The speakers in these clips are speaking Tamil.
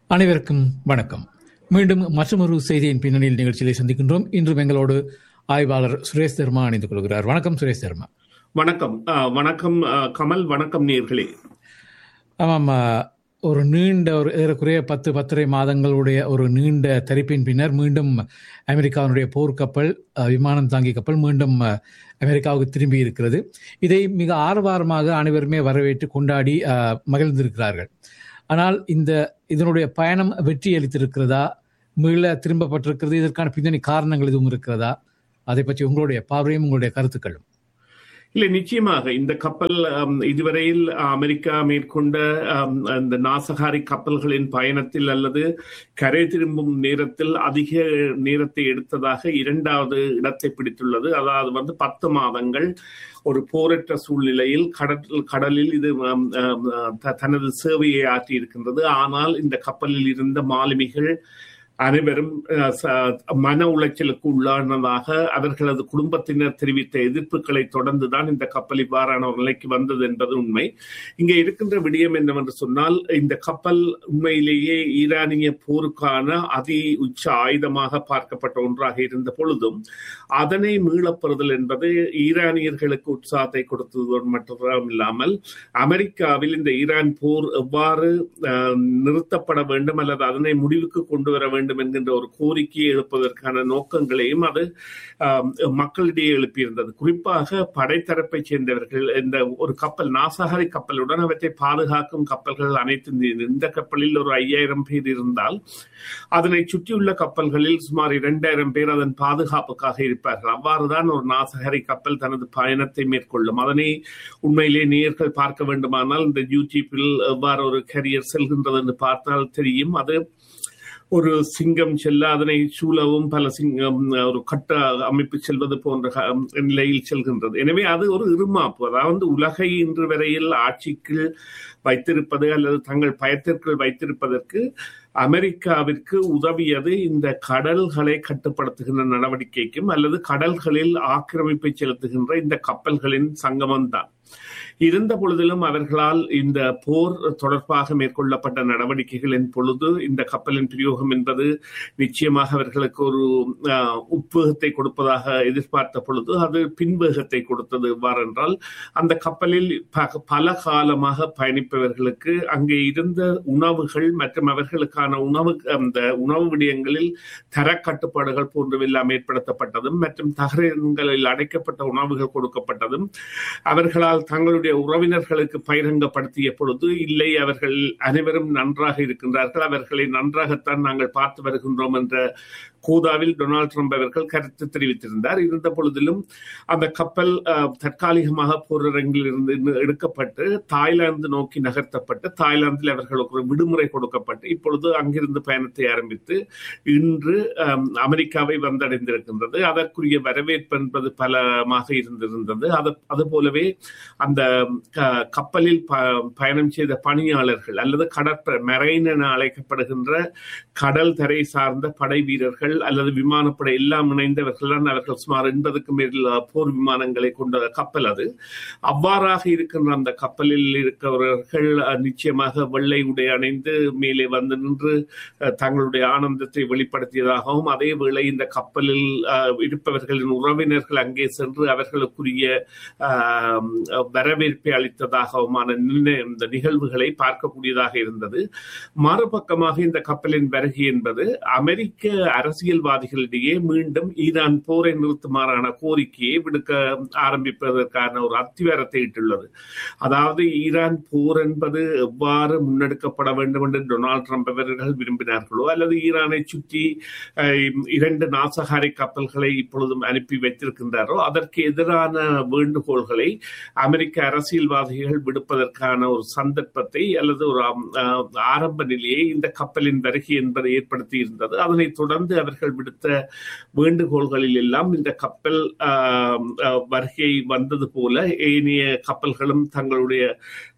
அனைவருக்கும் வணக்கம் மீண்டும் மற்றொரு செய்தியின் பின்னணியில் நிகழ்ச்சியிலே சந்திக்கின்றோம் இன்று எங்களோடு ஆய்வாளர் சுரேஷ் தர்மா இணைந்து கொள்கிறார் வணக்கம் சுரேஷ் தர்மா வணக்கம் அஹ், வணக்கம் அஹ், கமல் வணக்கம் நேர்களே ஆமாம் ஆ, ஒரு நீண்ட ஒரு ஏறக்குறைய பத்து பத்தரை மாதங்களுடைய ஒரு நீண்ட தரிப்பின் பின்னர் மீண்டும் அமெரிக்காவினுடைய போர்க்கப்பல் அ, விமானம் தாங்கி கப்பல் மீண்டும் அ, அமெரிக்காவுக்கு திரும்பி இருக்கிறது இதை மிக ஆரவாரமாக அனைவருமே வரவேற்று கொண்டாடி அ, மகிழ்ந்திருக்கிறார்கள் ஆனால் இந்த இதனுடைய பயணம் வெற்றி அளித்திருக்கிறதா மீள திரும்பப்பட்டிருக்கிறது இதற்கான பின்னணி காரணங்கள் எதுவும் இருக்கிறதா அதை பற்றி உங்களுடைய பார்வையும் உங்களுடைய கருத்துக்களும் இல்லை நிச்சயமாக இந்த கப்பல் அம், இதுவரையில் அமெரிக்கா மேற்கொண்ட அம், அந்த நாசகாரி கப்பல்களின் பயணத்தில் அல்லது கரை திரும்பும் நேரத்தில் அதிக நேரத்தை எடுத்ததாக இரண்டாவது இடத்தை பிடித்துள்ளது அதாவது வந்து பத்து மாதங்கள் ஒரு போரற்ற சூழ்நிலையில் கடல் கடலில் இது அம், அம், த- தனது சேவையை ஆற்றி இருக்கின்றது ஆனால் இந்த கப்பலில் இருந்த மாலுமிகள் அனைவரும் அஹ், ச- மன உளைச்சலுக்கு உள்ளானதாக அவர்களது குடும்பத்தினர் தெரிவித்த எதிர்ப்புகளை தொடர்ந்துதான் இந்த கப்பல் இவ்வாறான ஒரு நிலைக்கு வந்தது என்பது உண்மை இங்கே இருக்கின்ற விடயம் என்னவென்று சொன்னால் இந்த கப்பல் உண்மையிலேயே ஈரானிய போருக்கான அதி உச்ச ஆயுதமாக பார்க்கப்பட்ட ஒன்றாக இருந்த பொழுதும் அதனை மீளப்பெறுதல் என்பது ஈரானியர்களுக்கு உற்சாகத்தை கொடுத்ததோடு மட்டும் இல்லாமல் அமெரிக்காவில் இந்த ஈரான் போர் எவ்வாறு அஹ், நிறுத்தப்பட வேண்டும் அல்லது அதனை முடிவுக்கு கொண்டு வர வேண்டும் என்கின்ற ஒரு கோரிக்கையை எழுப்பதற்கான நோக்கங்களையும் அது ஆம், மக்களிடையே எழுப்பியிருந்தது குறிப்பாக படைத்தரப்பை சேர்ந்தவர்கள் இந்த ஒரு கப்பல் நாசகாரி கப்பலுடன் அவற்றை பாதுகாக்கும் கப்பல்கள் அனைத்தும் இந்த- இந்த கப்பலில் ஒரு ஐயாயிரம் பேர் இருந்தால் அதனை சுற்றியுள்ள கப்பல்களில் சுமார் இரண்டாயிரம் பேர் அதன் பாதுகாப்புக்காக இருப்பார்கள் அவ்வாறுதான் ஒரு நாசகாரி கப்பல் தனது பயணத்தை மேற்கொள்ளும் அதனை உண்மையிலே நேர்கள் பார்க்க வேண்டுமானால் இந்த யூடியூப்பில் எவ்வாறு ஒரு கரியர் செல்கின்றது என்று பார்த்தால் தெரியும் அது ஒரு சிங்கம் செல்ல அதனை சூழவும் பல சிங்கம் ஒரு கட்ட அமைப்பு செல்வது போன்ற க- நிலையில் செல்கின்றது எனவே அது ஒரு இருமாப்பு அதாவது உலகை இன்று வரையில் ஆட்சிக்கு வைத்திருப்பது அல்லது தங்கள் பயத்திற்குள் வைத்திருப்பதற்கு அமெரிக்காவிற்கு உதவியது இந்த கடல்களை கட்டுப்படுத்துகின்ற நடவடிக்கைக்கும் அல்லது கடல்களில் ஆக்கிரமிப்பை செலுத்துகின்ற இந்த கப்பல்களின் சங்கமம்தான் இருந்த பொழுதிலும் அவர்களால் இந்த போர் தொடர்பாக மேற்கொள்ளப்பட்ட நடவடிக்கைகளின் பொழுது இந்த கப்பலின் பிரயோகம் என்பது நிச்சயமாக அவர்களுக்கு ஒரு ஆஹ், உத்வேகத்தை கொடுப்பதாக எதிர்பார்த்த பொழுது அது பின்வேகத்தை கொடுத்தது எவ்வாறென்றால் அந்த கப்பலில் ப- பல காலமாக பயணிப்பவர்களுக்கு அங்கே இருந்த உணவுகள் மற்றும் அவர்களுக்கான உணவு அந்த உணவு விடயங்களில் தர கட்டுப்பாடுகள் போன்றவெல்லாம் ஏற்படுத்தப்பட்டதும் மற்றும் தகரங்களில் அடைக்கப்பட்ட உணவுகள் கொடுக்கப்பட்டதும் அவர்களால் தங்களுடைய உறவினர்களுக்கு பகிரங்கப்படுத்திய பொழுது இல்லை அவர்கள் அனைவரும் நன்றாக இருக்கின்றார்கள் அவர்களை நன்றாகத்தான் நாங்கள் பார்த்து வருகின்றோம் என்ற கூதாவில் டொனால்ட் ட்ரம்ப் அவர்கள் கருத்து தெரிவித்திருந்தார் இருந்த பொழுதிலும் அந்த கப்பல் அஹ், தற்காலிகமாக போரரங்கில் இருந்து இன்னு எடுக்கப்பட்டு தாய்லாந்து நோக்கி நகர்த்தப்பட்டு தாய்லாந்தில் அவர்களுக்கு ஒரு விடுமுறை கொடுக்கப்பட்டு இப்பொழுது அங்கிருந்து பயணத்தை ஆரம்பித்து இன்று அம், அமெரிக்காவை வந்தடைந்திருக்கின்றது அதற்குரிய வரவேற்பு என்பது பலமாக இருந்திருந்தது அது அதுபோலவே அந்த க- கப்பலில் ப- பயணம் செய்த பணியாளர்கள் அல்லது கடற்ப மெரைன் என அழைக்கப்படுகின்ற கடல் தரை சார்ந்த படை வீரர்கள் அல்லது விமானப்படை எல்லாம் இணைந்தவர்கள் தான் அவர்கள் சுமார் எண்பதுக்கும் மேல் போர் விமானங்களை கொண்ட கப்பல் அது அவ்வாறாக இருக்கின்ற அந்த கப்பலில் இருக்கிறவர்கள் அஹ், நிச்சயமாக வெள்ளை உடை அணிந்து மேலே வந்து நின்று அஹ், தங்களுடைய ஆனந்தத்தை வெளிப்படுத்தியதாகவும் அதே வேளை இந்த கப்பலில் அஹ், இருப்பவர்களின் உறவினர்கள் அங்கே சென்று அவர்களுக்குரிய ஆஹ், வரவேற்பை அளித்ததாகவுமான நினை- இந்த நிகழ்வுகளை பார்க்கக்கூடியதாக இருந்தது மறுபக்கமாக இந்த கப்பலின் வருகை என்பது அமெரிக்க அரசியல்வாதிகளிடையே மீண்டும் ஈரான் போரை நிறுத்துமாறான கோரிக்கையை விடுக்க ஆரம்பிப்பதற்கான ஒரு அத்திவாரத்தை இட்டுள்ளது அதாவது ஈரான் போர் என்பது எவ்வாறு முன்னெடுக்கப்பட வேண்டும் என்று டொனால்ட் ட்ரம்ப் அவர்கள் விரும்பினார்களோ அல்லது ஈரானை சுற்றி அஹ், இரண்டு நாசகாரி கப்பல்களை இப்பொழுதும் அனுப்பி வைத்திருக்கின்றாரோ அதற்கு எதிரான வேண்டுகோள்களை அமெரிக்க அரசியல்வாதிகள் விடுப்பதற்கான ஒரு சந்தர்ப்பத்தை அல்லது ஒரு ஆம், அஹ், ஆரம்ப நிலையை இந்த கப்பலின் வருகை என்பதை ஏற்படுத்தி இருந்தது அதனைத் தொடர்ந்து அவர்கள் விடுத்த வேண்டுகோள்களில் எல்லாம் இந்த கப்பல் ஆஹ், ஆஹ், வருகை வந்தது போல ஏனைய கப்பல்களும் தங்களுடைய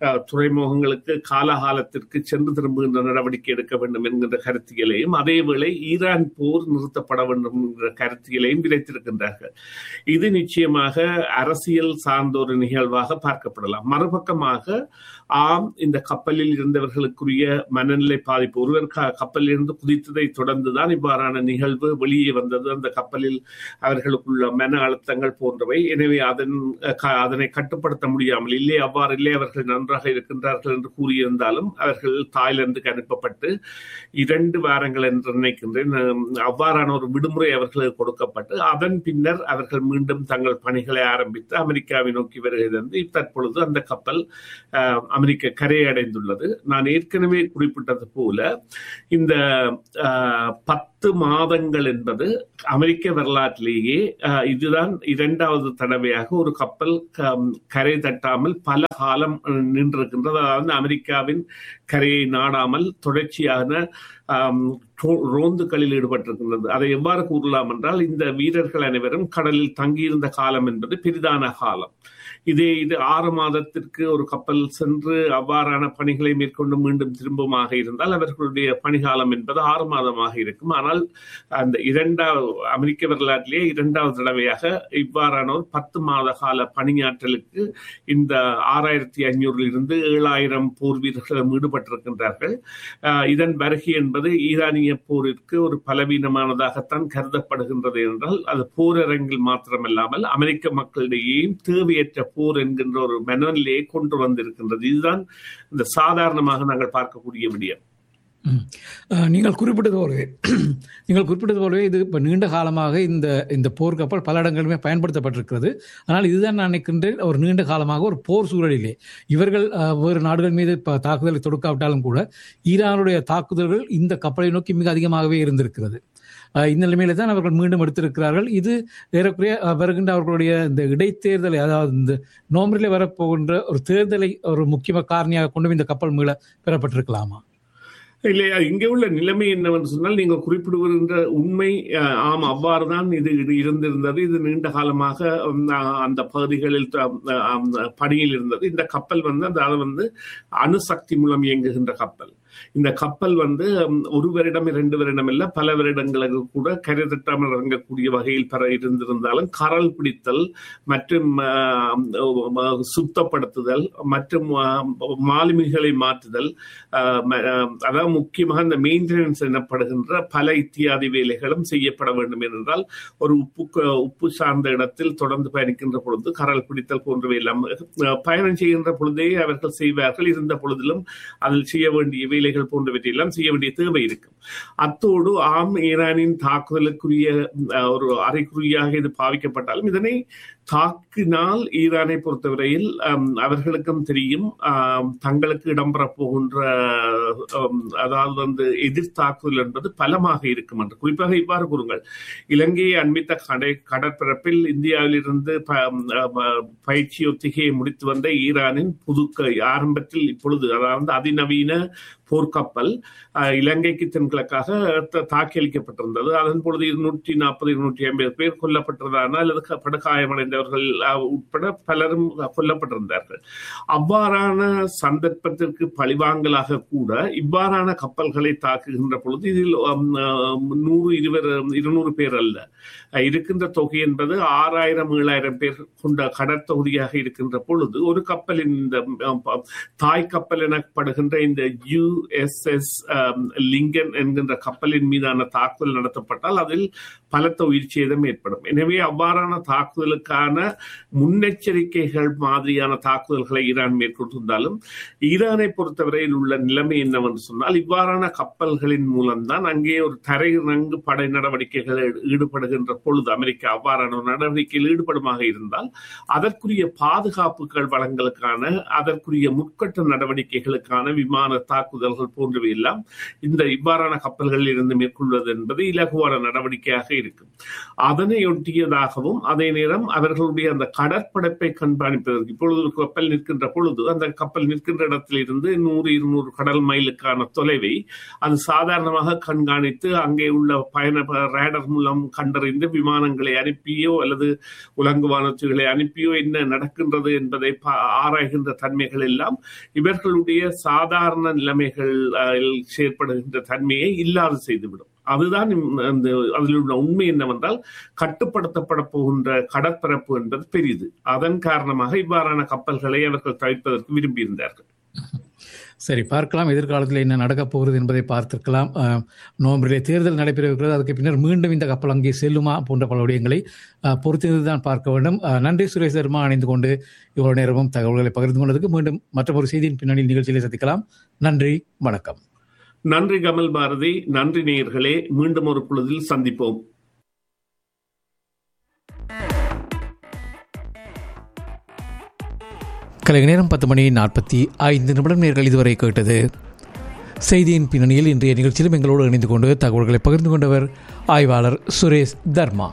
அஹ், துறைமுகங்களுக்கு காலகாலத்திற்கு சென்று திரும்புகின்ற நடவடிக்கை எடுக்க வேண்டும் என்கின்ற கருத்தியலையும் அதேவேளை ஈரான் போர் நிறுத்தப்பட வேண்டும் என்கிற கருத்தியலையும் விதைத்திருக்கின்றார்கள் இது நிச்சயமாக அரசியல் சார்ந்த ஒரு நிகழ்வாக பார்க்கப்படலாம் மறுபக்கமாக ஆம் இந்த கப்பலில் இருந்தவர்களுக்குரிய மனநிலை பாதிப்பு ஒருவர் க- கப்பலில் இருந்து குதித்ததை தொடர்ந்துதான் இவ்வாறான நிகழ்வு வெளியே வந்தது அந்த கப்பலில் அவர்களுக்குள்ள மன அழுத்தங்கள் போன்றவை எனவே அதன் க- அதனை கட்டுப்படுத்த முடியாமல் இல்லை அவ்வாறு இல்லை அவர்கள் நன்றாக இருக்கின்றார்கள் என்று கூறியிருந்தாலும் அவர்கள் தாய்லாந்துக்கு அனுப்பப்பட்டு இரண்டு வாரங்கள் என்று நினைக்கின்றேன் அஹ் அவ்வாறான ஒரு விடுமுறை அவர்களுக்கு கொடுக்கப்பட்டு அதன் பின்னர் அவர்கள் மீண்டும் தங்கள் பணிகளை ஆரம்பித்து அமெரிக்காவை நோக்கி வருகை தந்து தற்பொழுது அந்த கப்பல் அஹ், அமெரிக்க கரையை அடைந்துள்ளது நான் ஏற்கனவே குறிப்பிட்டது போல இந்த அஹ், பத்து மாதங்கள் என்பது அமெரிக்க வரலாற்றிலேயே அஹ், இதுதான் இரண்டாவது தடவையாக ஒரு கப்பல் க- கரை தட்டாமல் பல காலம் அஹ், நின்றிருக்கின்றது அதாவது அமெரிக்காவின் கரையை நாடாமல் தொடர்ச்சியான ஆம், ரோ- ரோந்துகளில் ஈடுபட்டிருக்கின்றது அதை எவ்வாறு கூறலாம் என்றால் இந்த வீரர்கள் அனைவரும் கடலில் தங்கியிருந்த காலம் என்பது பெரிதான காலம் இதே இது ஆறு மாதத்திற்கு ஒரு கப்பல் சென்று அவ்வாறான பணிகளை மேற்கொண்டு மீண்டும் திரும்பமாக இருந்தால் அவர்களுடைய பணிகாலம் என்பது ஆறு மாதமாக இருக்கும் ஆனால் அந்த இரண்டாவது அமெரிக்க வரலாற்றிலேயே இரண்டாவது தடவையாக இவ்வாறான ஒரு பத்து மாத கால பணியாற்றலுக்கு இந்த ஆறாயிரத்தி ஐநூறில் இருந்து ஏழாயிரம் போர் வீரர்களும் ஈடுபட்டிருக்கின்றார்கள் ஆஹ் இதன் வருகை என்பது ஈரானிய போரிற்கு ஒரு பலவீனமானதாகத்தான் கருதப்படுகின்றது என்றால் அது போரரங்கில் மாத்திரமல்லாமல் அமெரிக்க மக்களிடையேயும் தேவையற்ற போர் என்கின்ற ஒரு மனநிலையை கொண்டு வந்திருக்கின்றது இதுதான் இந்த சாதாரணமாக நாங்கள் பார்க்கக்கூடிய விடயம் ம். அஹ், நீங்கள் குறிப்பிட்டது போலவே நீங்கள் குறிப்பிட்டது போலவே இது இப்போ நீண்ட காலமாக இந்த இந்த போர்க்கப்பல் பல இடங்களிலுமே பயன்படுத்தப்பட்டிருக்கிறது ஆனால் இதுதான் நான் நினைக்கின்றேன் ஒரு நீண்ட காலமாக ஒரு போர் சூழலிலே இவர்கள் அஹ், வேறு நாடுகள் மீது இப்போ தாக்குதலை தொடுக்காவிட்டாலும் கூட ஈரானுடைய தாக்குதல்கள் இந்த கப்பலை நோக்கி மிக அதிகமாகவே இருந்திருக்கிறது அஹ், இந்த நிலைமையில தான் அவர்கள் மீண்டும் எடுத்திருக்கிறார்கள் இது ஏறக்குறைய அஹ், வருகின்ற அவர்களுடைய இந்த இடைத்தேர்தலை அதாவது இந்த நோம்பரிலே வரப்போகின்ற ஒரு தேர்தலை ஒரு முக்கிய காரணியாக கொண்டு இந்த கப்பல் மீள பெறப்பட்டிருக்கலாமா இல்லையா இங்கே உள்ள நிலைமை என்னவென்று சொன்னால் நீங்கள் குறிப்பிடுகின்ற உண்மை அஹ், ஆம் அவ்வாறுதான் இது இது இருந்திருந்தது இது நீண்ட காலமாக உம், அஹ், அந்த பகுதிகளில் த- அஹ், பணியில் இருந்தது இந்த கப்பல் வந்து அதாவது வந்து அணுசக்தி மூலம் இயங்குகின்ற கப்பல் இந்த கப்பல் வந்து உம், ஒரு வருடம் இரண்டு வருடம் இல்ல பல வருடங்களுக்கு கூட கரை தட்டாமல் இறங்கக்கூடிய வகையில் பெற இருந்திருந்தாலும் கரல் பிடித்தல் மற்றும் அஹ், அஹ், சுத்தப்படுத்துதல் மற்றும் அஹ், மாலுமிகளை மாற்றுதல் அஹ், ம- அஹ், அதாவது முக்கியமாக இந்த மெயின்டெனன்ஸ் எனப்படுகின்ற பல இத்தியாதி வேலைகளும் செய்யப்பட வேண்டும் என்றால் ஒரு உப்பு க- உப்பு சார்ந்த இடத்தில் தொடர்ந்து பயணிக்கின்ற பொழுது கரல் பிடித்தல் போன்றவை எல்லாம் அஹ், பயணம் செய்கின்ற பொழுதே அவர்கள் செய்வார்கள் இருந்த பொழுதிலும் அதில் செய்ய வேண்டிய வேலைகள் போன்றவற்றை எல்லாம் செய்ய வேண்டிய தேவை இருக்கும் அத்தோடு ஆம் ஈரானின் தாக்குதலுக்குரிய அஹ், ஒரு அறைக்குறியாக இது பாவிக்கப்பட்டாலும் இதனை தாக்கினால் ஈரானை பொறுத்தவரையில் அம், அவர்களுக்கும் தெரியும் ஆம், தங்களுக்கு இடம்பெறப் போகின்ற அம், அதாவது வந்து எதிர் தாக்குதல் என்பது பலமாக இருக்கும் என்று குறிப்பாக இவ்வாறு கூறுங்கள் இலங்கையை அண்மித்த கடை கடற்பரப்பில் இந்தியாவிலிருந்து ப- அம், பயிற்சி ஒத்திகையை முடித்து வந்த ஈரானின் புதுக்க ஆரம்பத்தில் இப்பொழுது அதாவது அதிநவீன போர்க்கப்பல் அஹ், இலங்கைக்கு தென்கிழக்காக த- தாக்கி அளிக்கப்பட்டிருந்தது அதன் பொழுது இருநூற்றி நாற்பது இருநூற்றி ஐம்பது பேர் கொல்லப்பட்டதான அல்லது க- படுகாயமடைந்தவர்கள் அஹ், உட்பட பலரும் கொல்லப்பட்டிருந்தார்கள் அவ்வாறான சந்தர்ப்பத்திற்கு பழிவாங்கலாக கூட இவ்வாறான கப்பல்களை தாக்குகின்ற பொழுது இதில் அம், அஹ், நூறு இருவர் இருநூறு பேர் அல்ல அஹ், இருக்கின்ற தொகை என்பது ஆறாயிரம் ஏழாயிரம் பேர் கொண்ட கடற்தொகுதியாக இருக்கின்ற பொழுது ஒரு கப்பலின் இந்த அஹ், ப- தாய் கப்பல் எனப்படுகின்ற இந்த யுஎஸ்எஸ் லிங்கன் என்கின்ற கப்பலின் மீதான தாக்குதல் நடத்தப்பட்டால் அதில் பலத்த உயிர் சேதம் ஏற்படும் எனவே அவ்வாறான தாக்குதலுக்கான முன்னெச்சரிக்கைகள் மாதிரியான தாக்குதல்களை ஈரான் மேற்கொண்டிருந்தாலும் ஈரானை பொறுத்தவரையில் உள்ள நிலைமை என்னவென்று சொன்னால் இவ்வாறான கப்பல்களின் மூலம்தான் அங்கே ஒரு தரையிறங்கு படை நடவடிக்கைகளில் ஈடுபடுகின்ற பொழுது அமெரிக்கா அவ்வாறான ஒரு நடவடிக்கையில் ஈடுபடுமாக இருந்தால் அதற்குரிய பாதுகாப்புகள் வளங்களுக்கான அதற்குரிய முற்கட்ட நடவடிக்கைகளுக்கான விமான தாக்குதல்கள் போன்றவை எல்லாம் இந்த இவ்வாறான கப்பல்களில் இருந்து மேற்கொள்வது என்பது இலகுவான நடவடிக்கையாக இருக்கும் அதனை ஒட்டியதாகவும் அதே நேரம் அவர்கள் அவர்களுடைய அந்த கடற்படைப்பை கண்காணிப்பதற்கு இப்பொழுது ஒரு கப்பல் நிற்கின்ற பொழுது அந்த கப்பல் நிற்கின்ற இடத்தில் இருந்து நூறு இருநூறு கடல் மைலுக்கான தொலைவை அது சாதாரணமாக கண்காணித்து அங்கே உள்ள பயண ரேடர் மூலம் கண்டறிந்து விமானங்களை அனுப்பியோ அல்லது உலங்கு வானத்துகளை அனுப்பியோ என்ன நடக்கின்றது என்பதை ஆராய்கின்ற தன்மைகள் எல்லாம் இவர்களுடைய சாதாரண நிலைமைகள் செயற்படுகின்ற தன்மையை இல்லாது செய்துவிடும் அதுதான் அந்த அதில் உள்ள உண்மை என்னவென்றால் கட்டுப்படுத்தப்பட போகின்ற கடற்பரப்பு என்பது பெரிது அதன் காரணமாக இவ்வாறான கப்பல்களை அவர்கள் தவிர்ப்பதற்கு விரும்பியிருந்தார்கள் சரி பார்க்கலாம் எதிர்காலத்தில் என்ன நடக்கப் போகிறது என்பதை பார்த்திருக்கலாம் நவம்பரிலே தேர்தல் நடைபெறவிருக்கிறது அதுக்கு பின்னர் மீண்டும் இந்த கப்பல் அங்கே செல்லுமா போன்ற பல விடயங்களை பொறுத்திருந்து தான் பார்க்க வேண்டும் நன்றி சுரேஷ் சர்மா அணிந்து கொண்டு இவ்வளவு நேரமும் தகவல்களை பகிர்ந்து கொண்டதுக்கு மீண்டும் மற்றொரு செய்தியின் பின்னணி நிகழ்ச்சியிலே சந்திக்கலாம் நன்றி வணக்கம் நன்றி கமல் பாரதி நன்றி நேயர்களே மீண்டும் ஒரு பொழுதில் சந்திப்போம் கலைஞர் நேரம் பத்து மணி நாற்பத்தி ஐந்து நிமிடம் நேர்கள் இதுவரை கேட்டது செய்தியின் பின்னணியில் இன்றைய நிகழ்ச்சியிலும் எங்களோடு இணைந்து கொண்டு தகவல்களை பகிர்ந்து கொண்டவர் ஆய்வாளர் சுரேஷ் தர்மா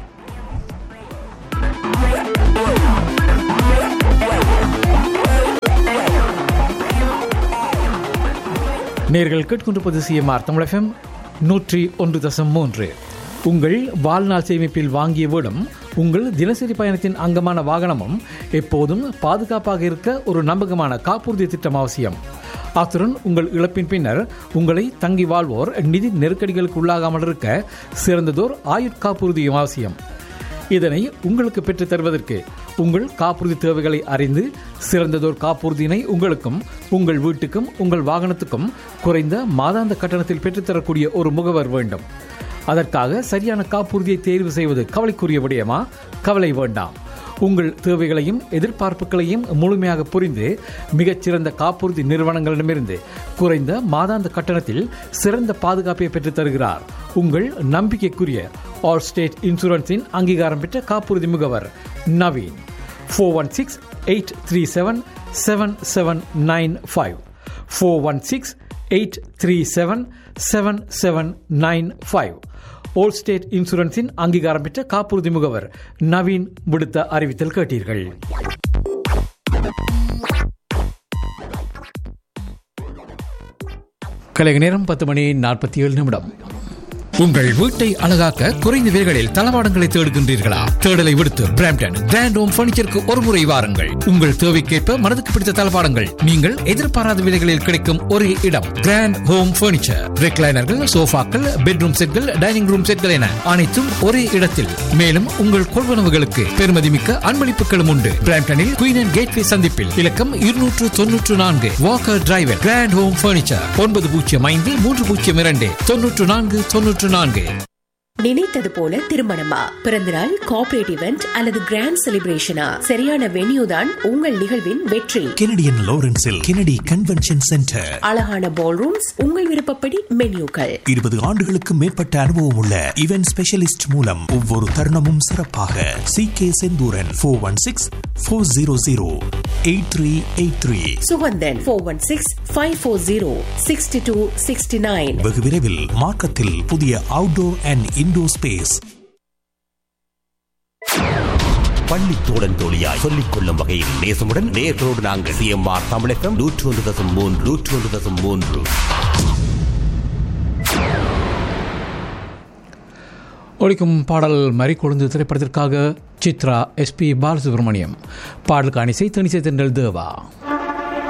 நேர்கள் கேட்கொண்டிருப்பது சிஎம்ஆர் தமிழகம் நூற்றி ஒன்று தசம் மூன்று உங்கள் வாழ்நாள் சேமிப்பில் வாங்கிய வீடும் உங்கள் தினசரி பயணத்தின் அங்கமான வாகனமும் எப்போதும் பாதுகாப்பாக இருக்க ஒரு நம்பகமான காப்புறுதி திட்டம் அவசியம் அத்துடன் உங்கள் இழப்பின் பின்னர் உங்களை தங்கி வாழ்வோர் நிதி நெருக்கடிகளுக்கு உள்ளாகாமல் இருக்க சிறந்ததோர் ஆயுட்காப்புறுதியும் அவசியம் இதனை உங்களுக்கு பெற்றுத் தருவதற்கு உங்கள் காப்புறுதி தேவைகளை அறிந்து சிறந்ததோர் காப்புறுதியினை உங்களுக்கும் உங்கள் வீட்டுக்கும் உங்கள் வாகனத்துக்கும் குறைந்த மாதாந்த கட்டணத்தில் பெற்றுத்தரக்கூடிய ஒரு முகவர் வேண்டும் அதற்காக சரியான காப்புறுதியை தேர்வு செய்வது கவலைக்குரிய விடயமா கவலை வேண்டாம் உங்கள் தேவைகளையும் எதிர்பார்ப்புகளையும் முழுமையாக புரிந்து மிகச்சிறந்த காப்புறுதி நிறுவனங்களிடமிருந்து குறைந்த மாதாந்த கட்டணத்தில் சிறந்த பாதுகாப்பை பெற்றுத் தருகிறார் உங்கள் நம்பிக்கைக்குரிய ஆல் ஸ்டேட் இன்சூரன்ஸின் அங்கீகாரம் பெற்ற காப்புறுதி முகவர் Naveen four one six eight three seven seven seven nine five four one six eight three seven seven seven nine five Allstate இன்சூரன்ஸின் அங்கீகாரம் பெற்ற காப்புறுதி முகவர் நவீன் விடுத்த அறிவித்தல் கேட்டீர்கள் கலைக நேரம் பத்து மணி நாற்பத்தி ஏழு நிமிடம் உங்கள் வீட்டை அழகாக்க குறைந்த விலைகளில் தளவாடங்களை தேடுகின்றீர்களா தேடலை விடுத்து பிராம்டன் கிராண்ட் ஹோம் பர்னிச்சருக்கு ஒரு முறை வாருங்கள் உங்கள் தேவைக்கேற்ப மனதுக்கு பிடித்த தளவாடங்கள் நீங்கள் எதிர்பாராத விலைகளில் கிடைக்கும் ஒரே இடம் கிராண்ட் ஹோம் பர்னிச்சர் ரெக்லைனர்கள் சோஃபாக்கள் பெட்ரூம் செட்கள் டைனிங் ரூம் செட்கள் என அனைத்தும் ஒரே இடத்தில் மேலும் உங்கள் கொள்வனவுகளுக்கு பெருமதிமிக்க அன்பளிப்புகளும் உண்டு பிராம்டனில் குயின் அண்ட் கேட்வே சந்திப்பில் இலக்கம் இருநூற்று தொன்னூற்று நான்கு Walker driver Grand Home Furniture ஒன்பது பூஜ்ஜியம் ஐந்து மூன்று பூஜ்ஜியம் இரண்டு தொன்னூற்று நான்கு தொன்னூற்று நான்கு நினைத்தது போல திருமணமா பிறந்தநாள் கார்பரேட் இவெண்ட் அல்லது கிராண்ட் செலிப்ரேஷனா சரியான வென்யூ தான் உங்கள் நிகழ்வின் வெற்றி கெனடியன் லாரன்ஸில் கெனடி கன்வென்ஷன் சென்டர் அழகான பால் ரூம்ஸ் உங்கள் விருப்பப்படி மென்யூக்கள் இருபது ஆண்டுகளுக்கு மேற்பட்ட அனுபவம் உள்ள இவென்ட் ஸ்பெஷலிஸ்ட் மூலம் ஒவ்வொரு தருணமும் சிறப்பாக C K Senthuran four one six four zero zero eight three eight three Suganthan four one six five four zero sixty two sixty nine வெகு விரைவில் மார்க்கத்தில் புதிய அவுட்டோர் அண்ட் இன்டோர் ஸ்பேஸ் பள்ளி தோழன் தோழியாய் சொல்லிக் கொள்ளும் வகையில் நேசமுடன் நேர்களோடு நாங்கள் சிஎம்ஆர் தமிழகம் நூற்று ஒன்று தசம் மூன்று நூற்று ஒன்று தசம் மூன்று ஒழிக்கும் பாடல் மறிக்கொழுந்து திரைப்படத்திற்காக சித்ரா எஸ்பி பாலசுப்ரமணியம் பாடலுக்கான இசை தனிசை தென்றல் தேவா